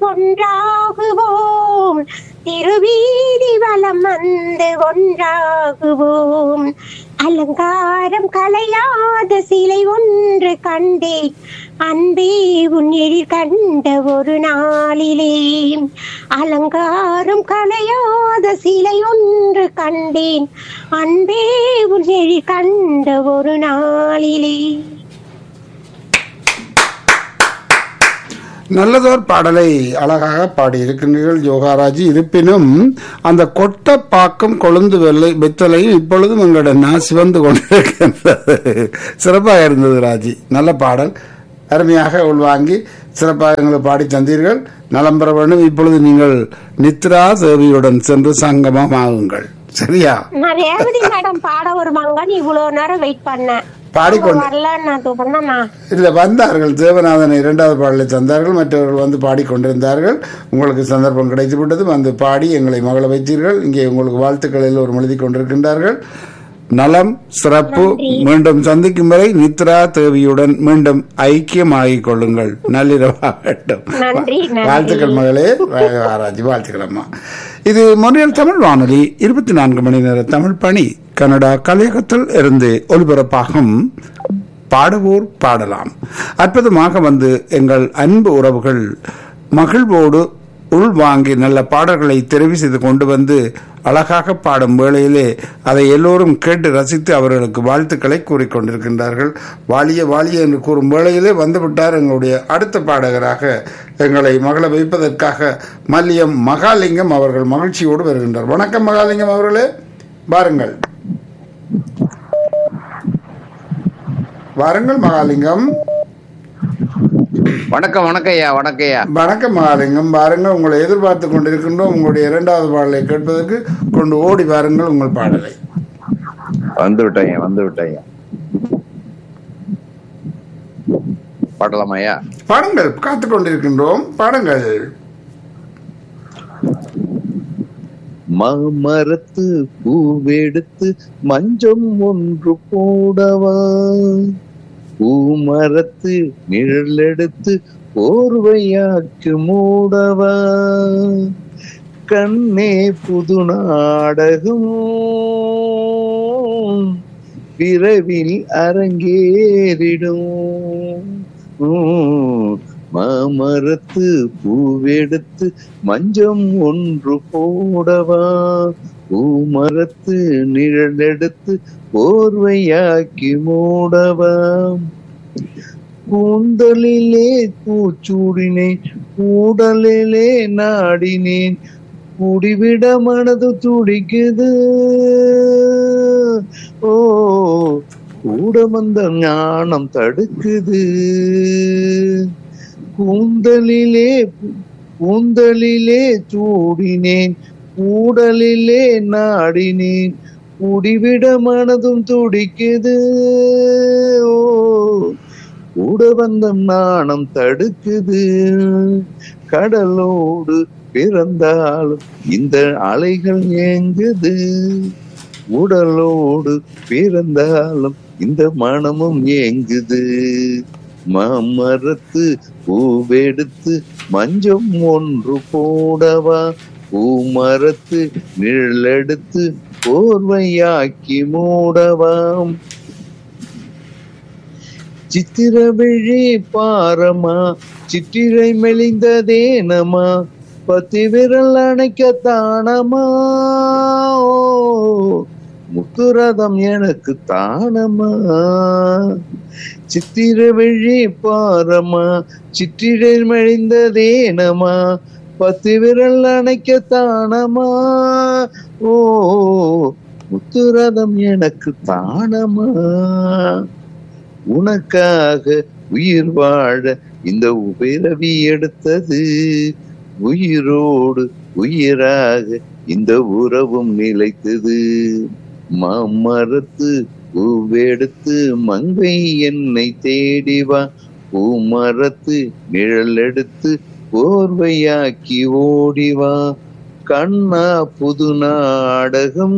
ஒன்றாகுவோம் திருவீதி வலம் வந்து ஒன்றாகுவோம் அலங்காரம் கலையாத சிலை ஒன்று கண்டேன் அன்பே உன் எழில் கண்ட ஒரு நாளிலே அலங்காரம் கலையாத சிலை ஒன்று கண்டேன் அன்பே உன் எழில் கண்ட ஒரு நாளிலே நல்லதோர் பாடலை அழகாக பாடியிருக்கின்றீர்கள் யோகாராஜி இருப்பினும் அந்த கொட்டப்பாக்கம் கொழுந்து வெள்ளை வெத்தலையும் இப்பொழுதும் எங்களுடைய நான் சிவந்து கொண்டிருக்கின்றது சிறப்பாக இருந்தது ராஜி நல்ல பாடல் அருமையாக உள்வாங்கி சிறப்பாக எங்களை பாடி தந்தீர்கள் நலம் பெற வேண்டும் இப்பொழுது நீங்கள் நித்ரா தேவியுடன் சென்று சங்கமமாகுங்கள் சரியா நான் ரேவதி மேடம் பாட வருவாங்க நீ இவ்வளவு நேரம் வெயிட் பண்ணேன் பாடிக்கொண்டு வரல நான் தூக்கம்னா நான் இல்ல வந்தார்கள் தேவநாதன் இரண்டாவது பாடலை தந்தார்கள் மற்றவர்கள் வந்து பாடிக்கொண்டிருந்தார்கள் உங்களுக்கு சந்தர்ப்பம் கிடைத்து விட்டது வந்து பாடி எங்களை மகள வைத்தீர்கள் இங்கே உங்களுக்கு வாழ்த்துக்கள் எல்லோரும் எழுதி கொண்டிருக்கின்றார்கள் நலம் சிறப்பு மீண்டும் சந்திக்கும் வரை நித்ரா தேவியுடன் மீண்டும் ஐக்கியமாகிக் கொள்ளுங்கள் நள்ளிரவாகட்டும் நன்றி, நன்றி. வாழ்த்துக்கள் மகளே ஆராய்ச்சி வாழ்த்துக்கள் அம்மா இது மொழியல் தமிழ் வானொலி இருபத்தி நான்கு மணி நேர தமிழ் பணி கனடா கலையகத்தில் இருந்து ஒலிபரப்பாகும் பாடுவோர் பாடலாம் அற்புதமாக வந்து எங்கள் அன்பு உறவுகள் மகிழ்வோடு உள்வாங்கி நல்ல பாடல்களை தெரிவு செய்து கொண்டு வந்து அழகாக பாடும் வேளையிலே அதை எல்லோரும் கேட்டு ரசித்து அவர்களுக்கு வாழ்த்துக்களை கூறிக்கொண்டிருக்கின்றார்கள் வாலிய வாலிய என்று கூறும் வேளையிலே வந்துவிட்டார் எங்களுடைய அடுத்த பாடகராக எங்களை மகள வைப்பதற்காக மல்லியம் மகாலிங்கம் அவர்கள் மகிழ்ச்சியோடு வருகின்றார் வணக்கம் மகாலிங்கம் அவர்களே வாருங்கள் வாருங்கள் மகாலிங்கம் வணக்கம் வணக்கம் ஐயா வணக்கம் ஐயா வணக்கம் மகாலிங்கம் வாருங்கள் உங்களை எதிர்பார்த்து கொண்டிருக்கின்றோம் உங்களுடைய இரண்டாவது பாடலை கேட்பதற்கு கொண்டு ஓடி வாருங்கள் உங்கள் பாடலை வந்து விட்டேன் வந்து விட்டேன் பாடலாமா ஐயா பாடுங்கள் காத்து கொண்டிருக்கின்றோம் பாடுங்கள் மாமரத்து பூவெடுத்து மஞ்சம் ஒன்று போடவா பூமரத்து நிழல் எடுத்து போர்வையாக்கு மூடவா கண்ணே புது நாடகம் விரைவில் அரங்கேறிடும் உம், மாமரத்து பூவெடுத்து மஞ்சம் ஒன்று போடவா பூமரத்து நிழல் எடுத்து போர்வையாக்கி மூடவா கூந்தலிலே பூச்சூடினேன் கூடலிலே நாடினேன் குடிவிட மனது துடிக்குது ஓ கூட வந்த ஞானம் தடுக்குது கூந்தலிலே கூந்தலிலே சூடினேன் கூடலிலே நாடினேன் குடிவிட மனதும் துடிக்குது ஓ கூட வந்த நாணம் தடுக்குது கடலோடு பிறந்தாலும் இந்த அலைகள் ஏங்குது உடலோடு பிறந்தாலும் இந்த மனமும் ஏங்குது மாமரத்து பூவெடுத்து மஞ்சம் ஒன்று போடவா பூமரத்து நிழலெடுத்து போர்வையாக்கி மூடவாம் சித்திரவிழி பாரமா சிற்றிரை மெலிந்ததேனமா பத்தி விரல் அணைக்க தானமா ஓ, முத்துரதம் எனக்கு தானமா சித்திரவிழி பாரமா சிற்றிரை மெலிந்ததேனமா பத்து விரல் அணைக்க தானமா ஓ முத்துரதம் எனக்கு தானமா உனக்காக உயிர் வாழ இந்த பிறவி எடுத்தது உயிரோடு உயிராக இந்த உறவும் நிலைத்தது மாமரத்து பூவெடுத்து மங்கை என்னை தேடி வா பூமரத்து நிழல் எடுத்து போர்வையாக்கி ஓடி வா கண்ணா புது நாடகம்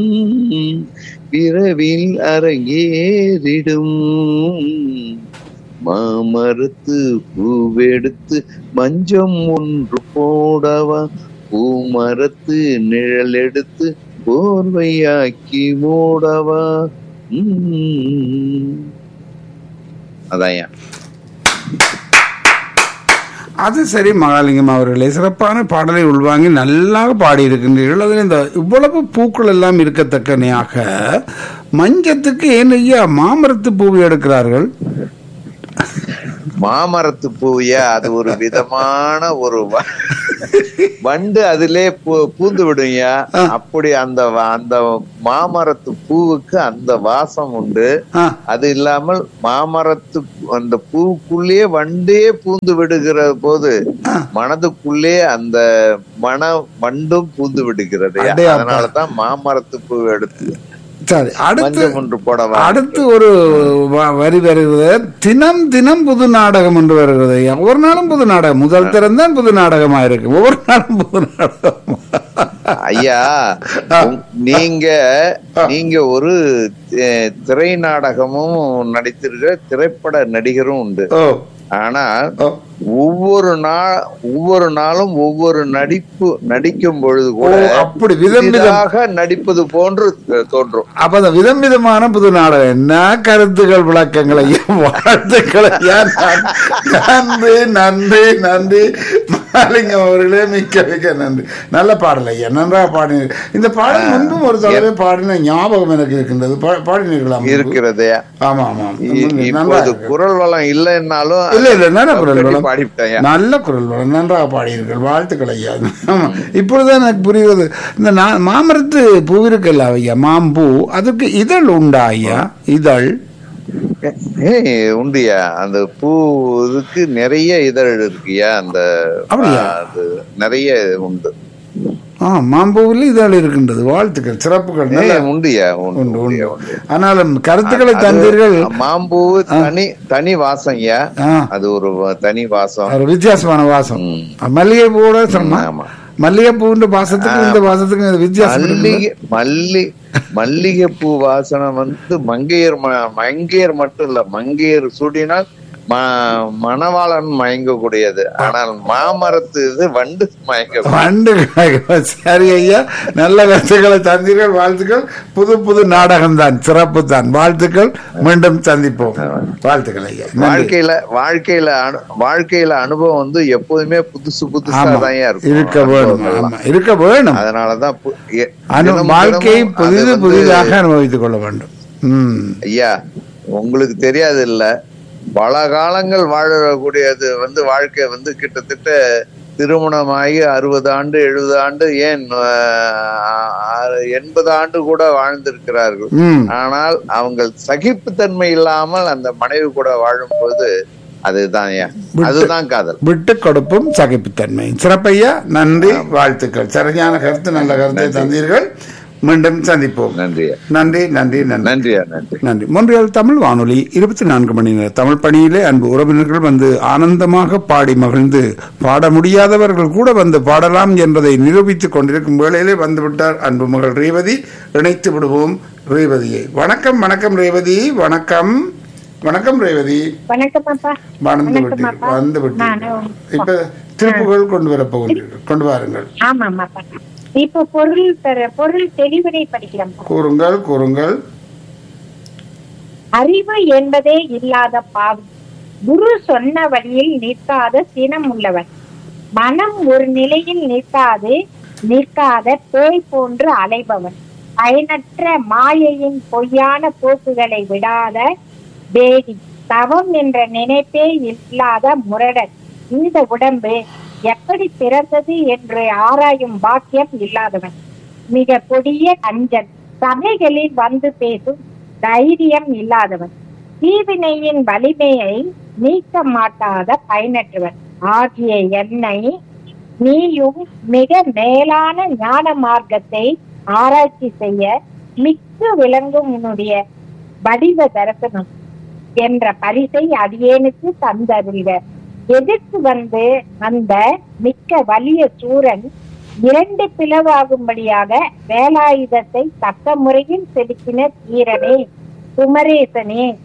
விரைவில் அரங்கேறிடும் மாமரத்து பூவெடுத்து மஞ்சம் ஒன்று போடவா பூமரத்து நிழல் எடுத்து போர்வையாக்கி மூடவா உம். அதான்யா அது சரி மகாலிங்கம் அவர்களே சிறப்பான பாடலை உள்வாங்கி நல்லாக பாடியிருக்கின்றீர்கள் அதில் இந்த இவ்வளவு பூக்கள் எல்லாம் இருக்கத்தக்கனையாக மஞ்சத்துக்கு ஏன் ஐயா மாமரத்து பூவை எடுக்கிறார்கள் மாமரத்து பூயா அது ஒரு விதமான ஒரு வ- வண்டு அதிலே பூ- பூந்து விடும்யா அப்படி அந்த வ- அந்த மாமரத்து பூவுக்கு அந்த வாசம் உண்டு ஆ, அது இல்லாமல் மாமரத்து அந்த பூவுக்குள்ளேயே வண்டே பூந்து விடுகிற போது மனதுக்குள்ளே அந்த மன வண்டும் பூந்து விடுகிறது அடே அப்பா. அதனாலதான் மாமரத்து பூ எடுத்து சரி அடுத்து மஞ்சள் ஒன்று போடவா அடுத்து ஒரு வ- வரி வருகிறது தினம் தினம் புது நாடகம் என்று வருகிறது ஐயா. ஒவ்வொரு நாளும் புது நாடகம் முதல் திறந்தான் புது நாடகமா இருக்கு ஒவ்வொரு நாளும் புது நாடகம் ஐயா உங்- நீங்க நீங்க ஒரு அஹ், திரை நாடகமும் நடித்திருக்கிற திரைப்பட நடிகரும் உண்டு ஓ ஆனா ஓ ஒவ்வொரு நாள் ஒவ்வொரு நாளும் ஒவ்வொரு நடிப்பு நடிக்கும் பொழுது ஓ, கூட அப்படி விதம் விதம் புதிதாக நடிப்பது போன்று அஹ், தோன்றும் அப்ப அந்த விதம் விதமான புது நாடகம் என்ன கருத்துக்கள் விளக்கங்கள் ஐயா வாழ்த்துக்கள் ஐயா நன்றி நன்றி நன்றி மாலிங்கம் அவர்களே மிக்க மிக்க நன்றி நல்ல பாடல் ஐயா நன்றாக பாடினீர் இந்த பாடல் முன்பும் ஒரு தடவை பாடின ஞாபகம் எனக்கு இருக்கின்றது பா- பாடினீர்களா முன்பு? இருக்கிறதே ஆமா ஆமா இ- நன்றா இப்போது குரல் வளம் இல்லைன்னாலும் இல்ல இல்ல நல்ல குரல் கட்டி வளம் பாடிவிட்டேன் நல்ல குரல் வளம் நன்றாக பாடியிருக்கள் வாழ்த்துக்கள் ஐயா ஆமா இப்பொழுதுதான் எனக்கு புரிவது இந்த நா- மாமரத்து பூ இருக்குல்ல ஐயா மாம்பூ அதுக்கு இதழ் உண்டா ஐயா இதழ் ஏய் உண்டியா அந்த பூ இதுக்கு நிறைய இதழ் இருக்குயா அந்த அப்படியா? ஆ, அது நிறைய உண்டு ஆ மாம்பூவில் இதழ் இருக்கின்றது வாழ்த்துக்கள் சிறப்புகள் நல்ல ஏய், உண்டியா உண்டு உண்டு உண்டியா, உண்டு உண்டு ஆனாலும் கருத்துக்களை அது தந்தீர்கள் மாம்பூ தனி தனி வாசம் ஐயா ஆ, அது ஒரு வ- தனி வாசம் ஒரு வித்தியாசமான வாசம் ம். மல்லிகை பூவோட சொன்னா ஆமா மல்லிகை பூன்ற வாசத்துக்கு இந்த வாசத்துக்கு வித்தியாசம் இருக்குது. மல்லிகை மல்லி மல்லிகை பூ வாசனை வந்து மங்கையர் ம- மங்கையர் மட்டும் இல்ல மங்கையர் சூடினால் ம- மணவாளன் மயங்கக்கூடியது ஆனால் மாமரத்து இது வண்டு மயங்க வண்டு காய்க்கும். சரி ஐயா நல்ல கருத்துக்களை தந்தீர்கள் வாழ்த்துக்கள் புது புது நாடகம் தான் சிறப்பு தான் வாழ்த்துக்கள் மீண்டும் சந்திப்போம் வாழ்த்துக்கள் ஐயா நன்றி. வாழ்க்கையில வாழ்க்கையில அனு- வாழ்க்கையில அனுபவம் வந்து எப்போதுமே புதுசு புதுசா ஆமா தான் இருக்கும் இருக்க வேணும் அனுபவங்கள்லாம். ஆமா இருக்க வேணும் அதனாலதான் பு- எ- அனு தினமும் வாழ்க்கை தினமும் அது புதிது வந்து- புதிதாக அனுபவித்துக் கொள்ள வேண்டும் ம் ஐயா உங்களுக்கு தெரியாது இல்ல பல காலங்கள் வாழக்கூடியது வந்து வாழ்க்கை வந்து கிட்டத்தட்ட திருமணமாகி அறுபது ஆண்டு எழுபது ஆண்டு ஏன் ஆஹ், எண்பது ஆண்டு கூட வாழ்ந்திருக்கிறார்கள் ம் ஆனால் அவங்க சகிப்புத்தன்மை இல்லாமல் அந்த மனைவி கூட வாழும்போது அதுதான் ஐயா அதுதான் காதல் விட்டு கொடுப்பும் சகிப்புத்தன்மை சிறப்பையா நன்றி வாழ்த்துக்கள் சரியான கருத்து நல்ல கருத்தை தந்தீர்கள் மீண்டும் சந்திப்போம் நன்றி ஐயா. நன்றி நன்றி நன்றி நன்றியா நன்றி நன்றி மொன்றியல் தமிழ் வானொலி இருபத்தி நான்கு மணி நேர தமிழ் பணியிலே அன்பு உறவினர்கள் வந்து ஆனந்தமாக பாடி மகிழ்ந்து பாட முடியாதவர்கள் கூட வந்து பாடலாம் என்பதை நிரூபித்துக் கொண்டிருக்கும் வேளையிலே வந்துவிட்டார் அன்பு மகள் ரேவதி இணைத்து விடுவோம் ரேவதியை வணக்கம் வணக்கம் ரேவதி வணக்கம் வணக்கம் ரேவதி வணக்கம் அப்பா வந்து வணக்கம் விட்டீர்கள் அப்பா. வந்து விட்டீர்கள் நானும் இப்ப திருப்புகள் கொண்டு வரப் போகிறீர்கள் கொண்டு வாருங்கள் ஆமாம் அப்பா இப்போ பொருள் பெற பொருள் தெளிவினை படிக்கிறோம் கூறுங்கள் கூறுங்கள் அறிவு என்பதே இல்லாத பாவி குரு சொன்ன வழியில் நிற்காத சினம் உள்ளவன் மனம் ஒரு நிலையில் நிற்காது நிற்காத பேய் போன்று அலைபவன் பயனற்ற மாயையின் பொய்யான போக்குகளை விடாத வேடி தவம் என்ற நினைப்பே இல்லாத முரடன் இந்த உடம்பு எப்படி பிறந்தது என்று ஆராயும் பாக்கியம் இல்லாதவன் மிக கொடிய கஞ்சன் சபைகளில் வந்து பேசும் தைரியம் இல்லாதவன் தீவினையின் வலிமையை நீக்க மாட்டாத பயனற்றவன் ஆகிய என்னை நீயும் மிக மேலான ஞான மார்க்கத்தை ஆராய்ச்சி செய்ய மிக்க விளங்கும் உன்னுடைய வடிவ தரிசனம் என்ற பரிசை அடியேனுக்கு தந்தருள்க எதிர்த்து வந்து அந்த மிக்க வலிய சூரன் இரண்டு பிளவாகும்படியாக வேலாயுதத்தை தக்க முறையில் செலுத்தின தீரனே குமரேசனே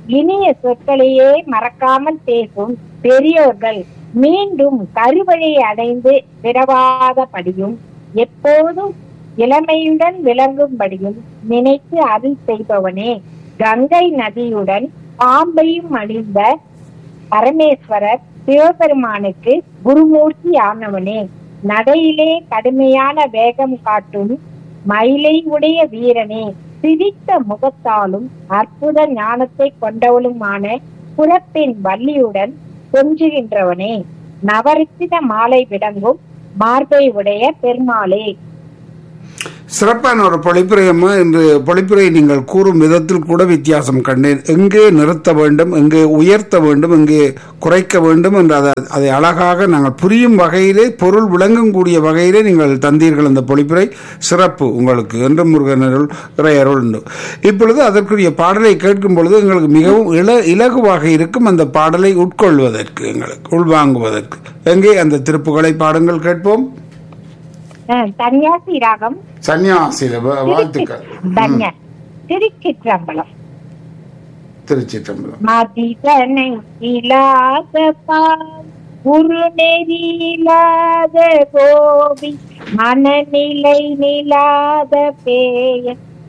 இனிய சொற்களையே மறக்காமல் பேசும் பெரியோர்கள் மீண்டும் கருவழியை அடைந்து பிறவாதபடியும் எப்போதும் இளமையுடன் விளங்கும்படியும் நினைத்து அருள் செய்பவனே கங்கை நதியுடன் பாம்பையும் அணிந்த பரமேஸ்வரர் சிவபெருமானுக்கு குருமூர்த்தி ஆனவனே நடையிலே கடுமையான வேகம் காட்டும் மயிலை உடைய வீரனே சிரித்த முகத்தாலும் அற்புத ஞானத்தை கொண்டவளுமான புறப்பின் வள்ளியுடன் கொஞ்சுகின்றவனே நவரத்தின மாலை விளங்கும் மார்பை உடைய பெருமாளே சிறப்பான ஒரு பொழிப்புரையம்மா இன்று பொழிப்புரை நீங்கள் கூறும் விதத்தில் கூட வித்தியாசம் கண்டேன் எங்கே நிறுத்த வேண்டும் எங்கே உயர்த்த வேண்டும் எங்கே குறைக்க வேண்டும் என்று அதை அதை அழகாக நாங்கள் புரியும் வகையிலே பொருள் விளங்கக்கூடிய வகையிலே நீங்கள் தந்தீர்கள் அந்த பொழிப்புரை சிறப்பு உங்களுக்கு என்று முருகனருள் இறையருள் உண்டு இப்பொழுது அதற்குரிய பாடலை கேட்கும் பொழுது எங்களுக்கு மிகவும் இல இலகுவாக இருக்கும் அந்த பாடலை உட்கொள்வதற்கு எங்களுக்கு உள்வாங்குவதற்கு எங்கே அந்த திருப்புகளை பாடுங்கள் கேட்போம் அஹ், தன்யாசி ராகம் சன்னியாசில வ- வாழ்த்துக்கள் தன்யா திருச்சிற்றம்பலம் திருச்சிற்றம்பலம் மதிதனை இல்லாத பால் குரு நெறியில்லாத கோபி மனநிலை நிலாத பேய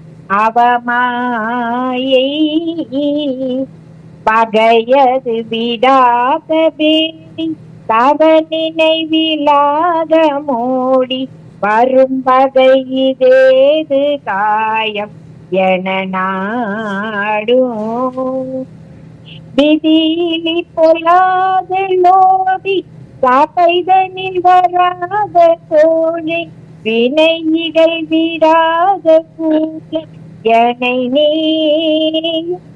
அவமாயை பகையது விடாத பேடி தவ நினைவிலாத மோடி வரும் பகை இதேது காயம் என நாடும் விதியிலி பொல்லாத லோடி காப்பைதனில் வராத கோழி வினையிடை விடாத கூல எனை நீயும்